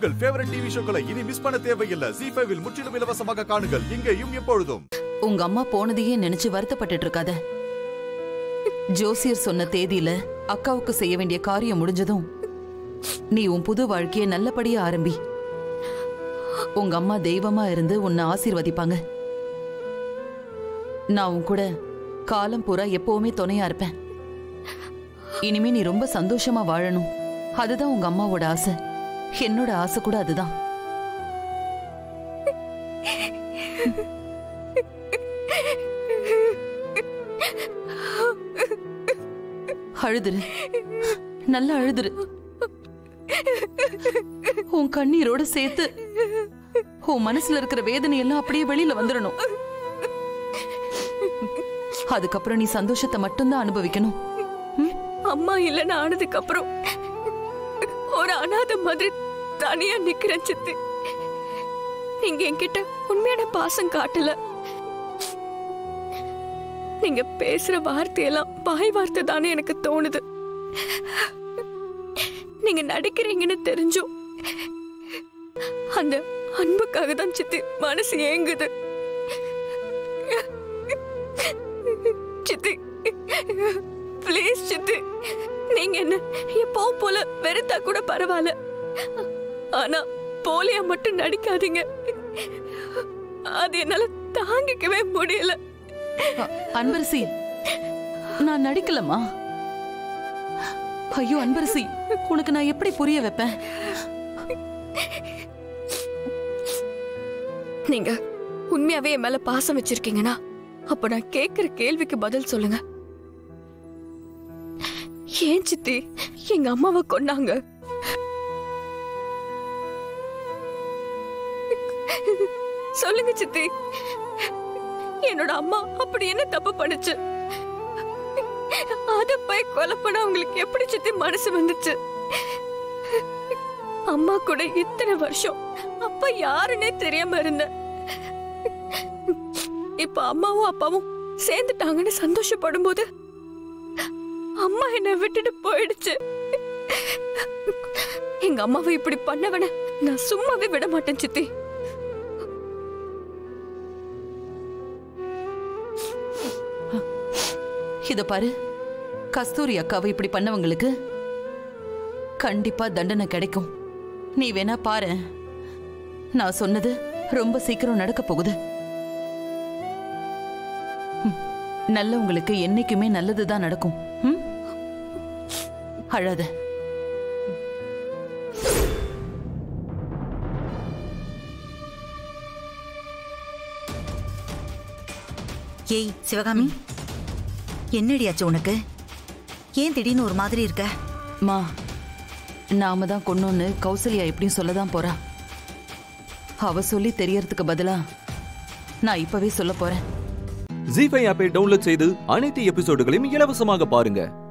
உங்கள் favourite TV ஷோக்களை இனி miss பண்ண தேவையில்லை ஜி ஃபைவில் முற்றிலும் இலவசமாக காணுங்கள் இங்கேயும் எப்பொழுதும் உங்க அம்மா போனதையே நினைச்சு வருத்தப்பட்டுட்டு இருக்காத ஜோசியர் சொன்ன தேதியில அக்காவுக்கு செய்ய வேண்டிய காரியம் முடிஞ்சதும் நீ உன் புது வாழ்க்கைய நல்லபடியா ஆரம்பி உங்க அம்மா தெய்வமா இருந்து உன்னை ஆசீர்வதிப்பாங்க நான் உன் கூட காலம் பூரா எப்பவுமே துணையா இருப்பேன் இனிமே நீ ரொம்ப சந்தோஷமா வாழணும் அதுதான் உங்க அம்மாவோட ஆசை என்னோட ஆசை கூட அதுதான் அழுதுரு நல்லா அழுதுரு உன் கண்ணீரோட சேர்த்து உன் மனசுல இருக்கிற வேதனை எல்லாம் அப்படியே வெளியில வந்துடணும் அதுக்கப்புறம் நீ சந்தோஷத்தை மட்டும்தான் அனுபவிக்கணும் ம்? அம்மா இல்லைன்னு ஆனதுக்கு அப்புறம் ஒரு அனாத மாதிரி தனியா நிக்கிறேன் சித்தி நீங்க என்கிட்ட உண்மையான பாசம் காட்டல நீங்க பேசுற வார்த்தையெல்லாம் வாய் வார்த்தை தானே எனக்கு தோணுது நீங்க நடிக்கிறீங்கன்னு தெரிஞ்சும் அந்த அன்புக்காக தான் சித்தி மனசு ஏங்குது சித்தி ப்ளீஸ் சித்தி நீங்க என்ன எப்பவும் போல வெறுத்தா கூட பரவாயில்ல ஆனா போலியா மட்டும் நடிக்காதீங்க அது என்னால தாங்கிக்கவே முடியல அ- அன்பரசி நான் நடிக்கலமா ஐயோ அன்பரசி உனக்கு நான் எப்படி புரிய வைப்பேன் நீங்க உண்மையாவே என் மேல பாசம் வச்சிருக்கீங்கன்னா அப்ப நான் கேக்குற கேள்விக்கு பதில் சொல்லுங்க ஏன் சித்தி எங்க அம்மாவை கொன்னாங்க சொல்லுங்க சித்தி என்னோட அம்மா அப்படி என்ன தப்பு பண்ணுச்சு அத போய் கொலை பண்ண அவங்களுக்கு எப்படி சித்தி மனசு வந்துச்சு அம்மா கூட இத்தனை வருஷம் அப்பா யாருன்னே தெரியாம இருந்தேன் இப்ப அம்மாவும் அப்பாவும் சேர்ந்துட்டாங்கன்னு சந்தோஷப்படும் போது அம்மா என்னை விட்டுட்டு போயிடுச்சு எங்க அம்மாவை இப்படி பண்ணவன நான் சும்மாவே விட மாட்டேன் சித்தி இத பாரு கஸ்தூரி அக்காவை இப்படி பண்ணவங்களுக்கு கண்டிப்பா தண்டனை கிடைக்கும் நீ வேணா பாரு நான் சொன்னது ரொம்ப சீக்கிரம் நடக்க போகுது ம், நல்லவங்களுக்கு என்னைக்குமே நல்லதுதான் நடக்கும் ம்? அழாத ஏய் சிவகாமி என்னடியாச்சு உனக்கு ஏன் திடீர்னு ஒரு மாதிரி இருக்க மா நாம தான் கொன்னோன்னு கௌசல்யா எப்படியும் சொல்லதான் போறா அவ சொல்லி தெரியறதுக்கு பதிலா நான் இப்பவே சொல்ல போறேன் ஜி ஃபைவ் ஆப்பை டவுன்லோட் செய்து அனைத்து எபிசோடுகளையும் இலவசமாக பாருங்க